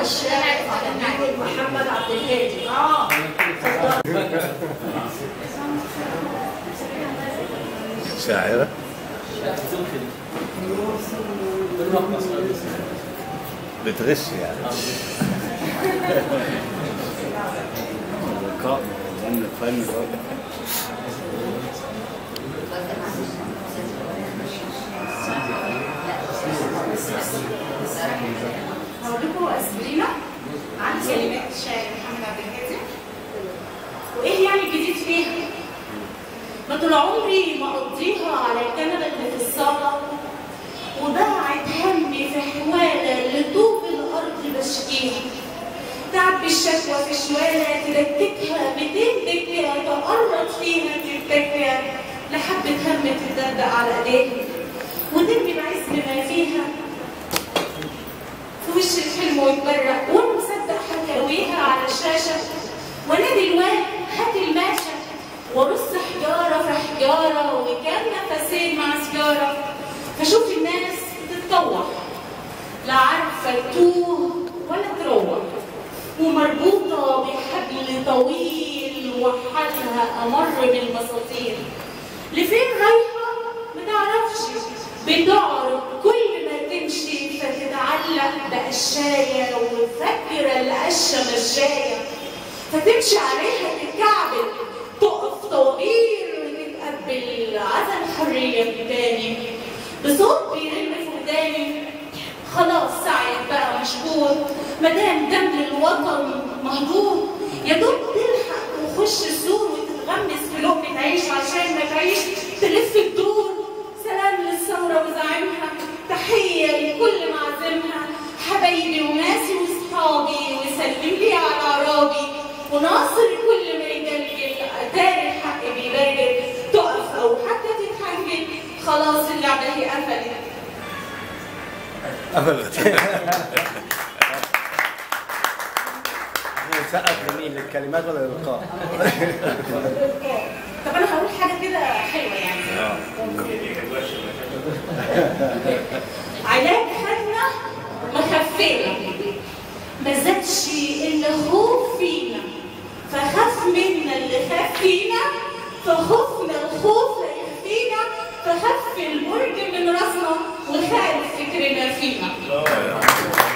الشاعر الجميل محمد عبد الهادي اه شاعرة بتغش يعني لقاء غنى فن هقول لكم اسبرينا عن كلمات الشاعر محمد عبد الهادي وايه يعني الجديد فيها؟ ما طول عمري مقضيها على الكنبه اللي في الصاله وبعد همي في حواله لطوب الارض بشكيها تعب الشكوى في شواله تركبها 200 دكه تقرط فيها تتكه لحبه هم تتدقق على ايديها وترمي بعزم ما فيها في وش الحلم ويتبرق وانا مصدق حكاويها على الشاشه وانادي الواد هات الماشة وارص حجاره في حجاره وكام نفسين مع سيجاره فشوف الناس بتتطوع لا عارفه تتوه ولا تروح ومربوطه بحبل طويل وحالها امر بالمساطيل لفين رايحه ما تعرفش بتعرض كل ما تمشي فتتعلق بقشايه وفاكره القشه مشايه فتمشي عليها تتكعبل تقف طوابير وتتقبل عدم حريه تاني بصوت بيرن في وداني خلاص سعيك بقى مشكور مدام دم الوطن مهدور يا دوب تلحق وخش السور وتتغمس في لقمة عيش عشان ما تعيش تلف الدور سلام للثورة وزعيمها تحية لكل معزمها حبايبي وناسي وصحابي وسلم لي على عرابي وناصر كل ما يجلجل دار الحق بيبرجل تقف او حتى تتحجج خلاص اللعبة هي قفلت قفلت نسقف لمين للكلمات ولا للقاء؟ طب انا هقول حاجه كده حلوه يعني علاج خدنا ما خفينا ما زادش الا خوف فينا فخاف منا اللي خاف فينا فخفنا الخوف لا يخفينا فخف البرج من راسنا وخالف فكرنا فينا